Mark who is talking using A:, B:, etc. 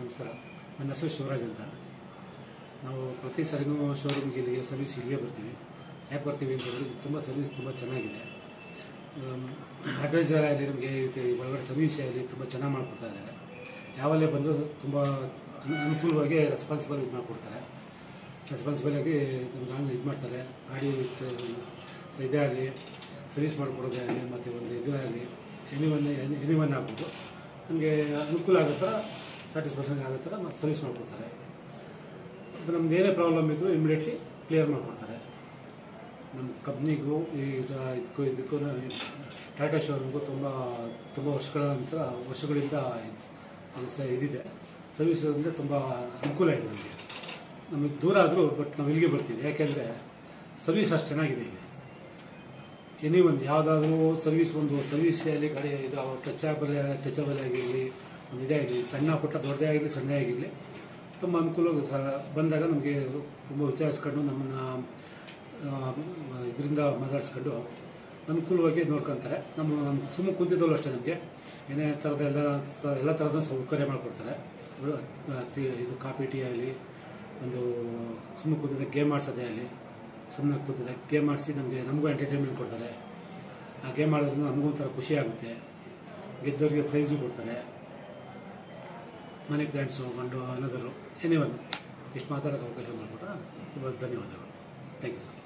A: ನಮಸ್ಕಾರ ನನ್ನ ಹೆಸರು ಶಿವರಾಜ್ ಅಂತ ನಾವು ಪ್ರತಿ ಸರಿನೂ ಶೋರೂಮ್ಗೆ ಇಲ್ಲಿಗೆ ಸರ್ವಿಸ್ ಇಲ್ಲಿಗೆ ಬರ್ತೀವಿ ಯಾಕೆ ಬರ್ತೀವಿ ಅಂತಂದರೆ ತುಂಬ ಸರ್ವಿಸ್ ತುಂಬ ಚೆನ್ನಾಗಿದೆ ಅಡ್ವೈಸರ್ ಆಗಲಿ ನಮಗೆ ಒಳಗಡೆ ಸರ್ವಿಸ್ ಆಗಲಿ ತುಂಬ ಚೆನ್ನಾಗಿ ಮಾಡಿಕೊಡ್ತಾ ಇದ್ದಾರೆ ಯಾವಲ್ಲೇ ಬಂದರೂ ತುಂಬ ಅನು- ಅನುಕೂಲವಾಗಿ ರೆಸ್ಪಾನ್ಸಿಬಲ್ ಇದು ಮಾಡಿಕೊಡ್ತಾರೆ ರೆಸ್ಪಾನ್ಸಿಬಲ್ ಆಗಿ ನಮ್ಗೆ ನಾನು ಇದು ಮಾಡ್ತಾರೆ ಗಾಡಿ ಸೊ ಇದೇ ಆಗಲಿ ಸರ್ವಿಸ್ ಮಾಡಿಕೊಡೋದೇ ಆಗಲಿ ಮತ್ತು ಒಂದು ಇದು ಆಗಲಿ ಎನಿ ಒನ್ ಎನಿ ಒನ್ ಆಗ್ಬೋದು ನಮಗೆ ಅನುಕೂಲ ಆಗೋ ಥರ ಸ್ಯಾಟಿಸ್ಫ್ಯಾಕ್ಷನ್ ಆಗೋ ಥರ ಸರ್ವಿಸ್ ಮಾಡಿಕೊಡ್ತಾರೆ ಅದು ನಮ್ದು ಏನೇ ಪ್ರಾಬ್ಲಮ್ ಇದ್ದರೂ ಇಮಿಡಿಯೇಟ್ಲಿ ಕ್ಲಿಯರ್ ಮಾಡಿಕೊಡ್ತಾರೆ ನಮ್ಮ ಕಂಪ್ನಿಗೂ ಈ ರ- ಇದಕ್ಕೂ ಇದಕ್ಕೂ ಟಾಟಾ ಶೋರೂಮ್ಗೂ ತುಂಬ ತುಂಬ ವರ್ಷಗಳ ನಂತರ ವರ್ಷಗಳಿಂದ ಅದು ಸ ಇದಿದೆ ಸರ್ವಿಸ್ ಅಂದರೆ ತುಂಬ ಅನುಕೂಲ ಇದೆ ನಮಗೆ ನಮಗೆ ದೂರ ಆದರೂ ಬಟ್ ನಾವು ಇಲ್ಲಿಗೆ ಬರ್ತೀವಿ ಯಾಕೆಂದರೆ ಸರ್ವಿಸ್ ಅಷ್ಟು ಚೆನ್ನಾಗಿದೆ ಇಲ್ಲಿ ಎನಿ ಒಂದು ಯಾವುದಾದ್ರೂ ಸರ್ವಿಸ್ ಒಂದು ಸರ್ವಿಸ್ ಆಗಲಿ ಗಾಡಿ ಇದು ಟಚಬಲ್ ಟಚಬಲ್ ಆಗಿರಲಿ ಒಂದು ಇದೇ ಆಗಲಿ ಸಣ್ಣ ಪುಟ್ಟ ದೊಡ್ಡದೇ ಆಗಿರಲಿ ಸಣ್ಣ ಆಗಿರಲಿ ತುಂಬ ಅನುಕೂಲ ಸಹ ಬಂದಾಗ ನಮಗೆ ತುಂಬ ವಿಚಾರಿಸ್ಕೊಂಡು ನಮ್ಮನ್ನು ಇದರಿಂದ ಮಾತಾಡಿಸ್ಕೊಂಡು ಅನುಕೂಲವಾಗಿ ನೋಡ್ಕೊತಾರೆ ನಮ್ಮ ನಮ್ಮ ಸುಮ್ಮನೆ ಕುಂತಿದ್ದಲ್ಲೂ ಅಷ್ಟೇ ನಮಗೆ ಏನೇ ಥರದ ಎಲ್ಲ ಎಲ್ಲ ಥರದ ಸೌಕರ್ಯ ಮಾಡಿಕೊಡ್ತಾರೆ ಅದು, ಆ, ಟಿ- ಇದು ಕಾಫಿ ಟೀ ಆಗಲಿ ಒಂದು ಸುಮ್ಮನೆ ಕೂತಿದ್ದ ಗೇಮ್ ಆಡ್ಸೋದೇ ಆಗಲಿ ಸುಮ್ಮನೆ ಕೂತಿದ್ದ ಗೇಮ್ ಆಡಿಸಿ ನಮಗೆ ನಮಗೂ ಎಂಟರ್ಟೈನ್ಮೆಂಟ್ ಕೊಡ್ತಾರೆ ಆ ಗೇಮ್ ಆಡೋದ್ರಿಂದ ನಮಗೂ ಒಂಥರ ಖುಷಿ ಆಗುತ್ತೆ ಗೆದ್ದವರಿಗೆ ಪ್ರೈಸು ಕೊಡ್ತಾರೆ ಮನೆ ಪ್ಲಾಂಟ್ಸು ಗಂಡು ಅನ್ನೋದರು ಎನಿ ಒನ್ ಇಷ್ಟು ಮಾತಾಡೋಕ್ಕೆ ಅವಕಾಶ ಮಾಡಿಕೊಟ್ರೆ ತುಂಬ ಧನ್ಯವಾದಗಳು ಥ್ಯಾಂಕ್ ಯು ಸರ್